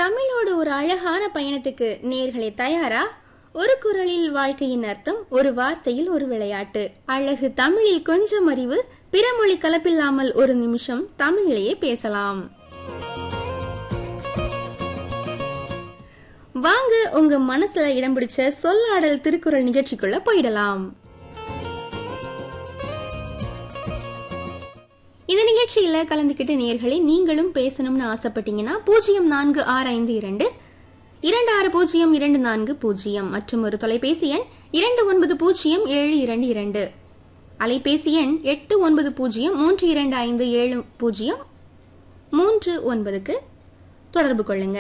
தமிழோடு ஒரு அழகான பயணத்துக்கு நேர்களே தயாரா ஒரு குரலில் வாழ்க்கையின் அர்த்தம் ஒரு வார்த்தையில் ஒரு விளையாட்டு அழகு தமிழில் கொஞ்சம் அறிவு பிறமொழி கலப்பில்லாமல் ஒரு நிமிஷம் தமிழிலேயே பேசலாம் வாங்க உங்க மனசுல இடம் பிடிச்ச சொல்லாடல் திருக்குறள் நிகழ்ச்சிக்குள்ள போயிடலாம் இந்த நிகழ்ச்சியில கலந்துக்கிட்டு நேர்களை நீங்களும் பேசணும்னு ஆசைப்பட்டீங்கன்னா பூஜ்ஜியம் நான்கு ஆறு ஐந்து இரண்டு இரண்டு ஆறு பூஜ்ஜியம் இரண்டு நான்கு பூஜ்ஜியம் மற்றும் ஒரு தொலைபேசி எண் இரண்டு ஒன்பது பூஜ்ஜியம் ஏழு இரண்டு இரண்டு அலைபேசி எண் எட்டு ஒன்பது பூஜ்ஜியம் மூன்று இரண்டு ஐந்து ஏழு பூஜ்ஜியம் மூன்று ஒன்பதுக்கு தொடர்பு கொள்ளுங்க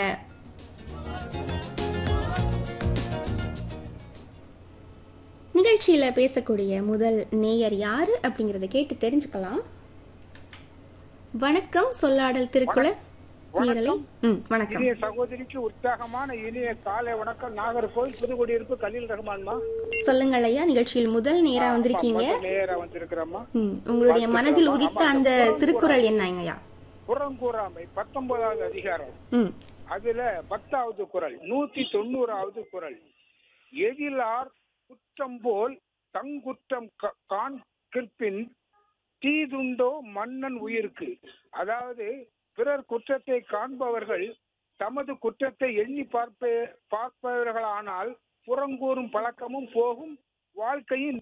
நிகழ்ச்சியில பேசக்கூடிய முதல் நேயர் யாரு அப்படிங்கறத கேட்டு தெரிஞ்சுக்கலாம் வணக்கம் சொல்லாடல் திருக்குறள் நேரலை ம் வணக்கம் இனிய சகோதரிக்கு உற்சாகமான இனிய காலை வணக்கம் நாகர்கோவில் புதுக்குடியிருப்பு கலீல் ரஹ்மான்மா சொல்லுங்கள் ஐயா நிகழ்ச்சியில் முதல் நேரா வந்திருக்கீங்க நேரா வந்திருக்கிறோமா ம், உங்களுடைய மனதில் உதித்த அந்த திருக்குறள் என்னங்கய்யா புறங்கூறாமை பத்தொன்பதாவது அதிகாரம் ம் அதுல பத்தாவது குறள் நூத்தி தொண்ணூறாவது குறள் எதிலார் குற்றம் போல் தங்குற்றம் க- காண்கிற்பின் தீதுண்டோ மன்னன் உயிருக்கு அதாவது பிறர் குற்றத்தை காண்பவர்கள் தமது குற்றத்தை எண்ணி பார்ப்ப பார்ப்பவர்களானால் புறங்கூறும் பழக்கமும் போகும் வாழ்க்கையின்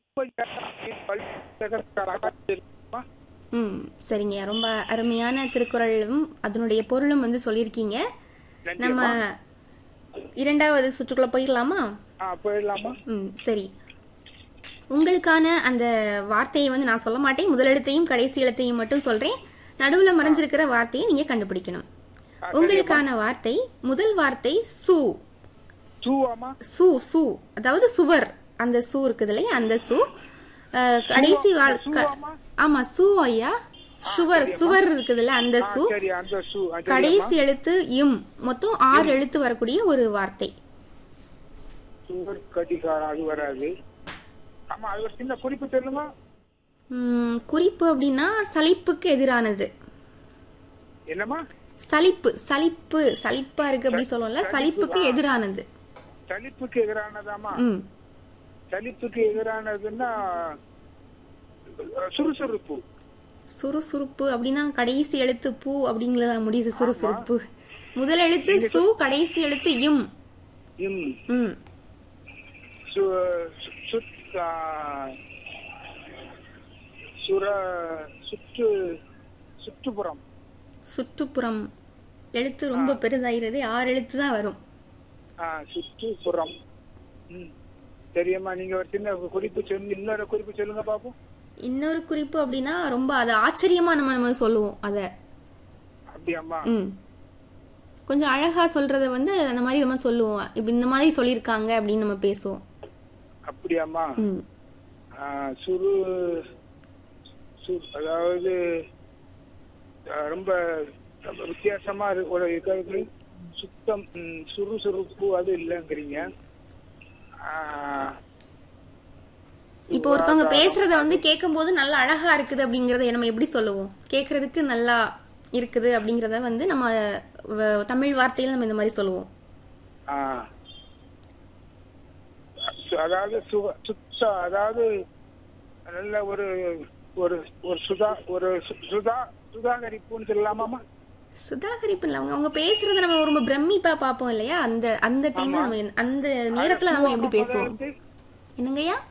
இருக்குமா? ம் சரிங்கய்யா ரொம்ப அருமையான திருக்குறளும் அதனுடைய பொருளும் வந்து சொல்லியிருக்கீங்க நன்றி நம்ம அம்மா. இரண்டாவது சுற்றுக்குள்ள போயிடலாமா ஆ, போயிடலாமா ம் சரி உங்களுக்கான அந்த வார்த்தையை வந்து நான் சொல்ல மாட்டேன் முதல் எழுத்தையும் கடைசி எழுத்தையும் மட்டும் சொல்றேன் நடுவுல மறைஞ்சிருக்கிற வார்த்தையை நீங்க கண்டுபிடிக்கணும் உங்களுக்கான வார்த்தை முதல் வார்த்தை சு தூவாமா சு சு அதாவது சுவர் அந்த சு இருக்குது இல்லையா அந்த சு அஹ், கடைசி வாழ் க- சுவாமா? ஆமா சு ஐயா சுவர் சுவர் இருக்குதுல்ல அந்த ஆ, சு சரி அந்த சு ஆ, சரி கடைசி எழுத்து இம் மொத்தம் ஆறு எழுத்து வரக்கூடிய ஒரு வார்த்தை சுவர் கடிகாரம் அது வராது ஆமா அது ஒரு சின்ன குறிப்பு சொல்லுங்க ம், குறிப்பு அப்படின்னா சலிப்புக்கு எதிரானது என்னம்மா சலிப்பு சலிப்பு சலிப்பா இருக்கு அப்படி சொல்லுவோம்ல சலிப்புக்கு எதிரானது சலிப்புக்கு எதிரானதாமா ம் சலிப்புக்கு எதிரானதுன்னா சுறுசுறுப்பு சுறுசுறுப்பு அப்படின்னா கடைசி எழுத்து பூ அப்படிங்கிறத முடியுது சுறுசுறுப்பு முதல் எழுத்து சு கடைசி எழுத்து இம் இம் ம் சு சு- சுத்- ஆ, சுர சுற்று சுற்றுப்புறம் சுற்றுப்புறம் எழுத்து ரொம்ப பெரிதாகிறது ஆறு எழுத்து தான் வரும் ஆ, சுற்றுப்புறம் ம் சரியம்மா நீங்க ஒரு சின்ன குறிப்பு சொல்லு இன்னொரு குறிப்பு சொல்லுங்க பாப்போம் இன்னொரு குறிப்பு அப்படின்னா ரொம்ப அது ஆச்சரியமா நம்ம நம்ம சொல்லுவோம் அத அப்படியாம்மா ம் கொஞ்சம் அழகா சொல்றத வந்து அந்த மாதிரி நம்ம சொல்லுவோம் இப்ப இந்த மாதிரி சொல்லியிருக்காங்க அப்படின்னு நம்ம பேசுவோம் அப்படியாம்மா ம் ஆ, சுரு சு- அதாவது ஆ, ரொம்ப ரொம்ப வித்தியாசமா இருக்கு ஒரு இருக்கிறது சுத்தம் ம், சுறுசுறுப்பு அது இல்லைங்கிறீங்க ஆ, இப்போ ஒருத்தவங்க பேசுறத வந்து கேட்கும்போது நல்லா அழகா இருக்குது அப்படிங்கறத நம்ம எப்படி சொல்லுவோம் கேட்கறதுக்கு நல்லா இருக்குது அப்படிங்கறத வந்து நம்ம வ- தமிழ் வார்த்தையில நம்ம இந்த மாதிரி சொல்லுவோம் ஆ. சு- அதாவது சுக- சுத்த அதாவது நல்ல ஒரு ஒரு ஒரு சுதா ஒரு சு- சுதா சுதாகரிப்புன்னு சொல்லலாமாமா சுதாகரிப்பு இல்ல அவங்க அவங்க பேசுறத நம்ம ரொம்ப பிரமிப்பா பார்ப்போம் இல்லையா அந்த அந்த டைம்ல நம்ம அந்த நேரத்துல நம்ம எப்படி பேசுவோம் முதல் எழுத்து, என்னங்கய்யா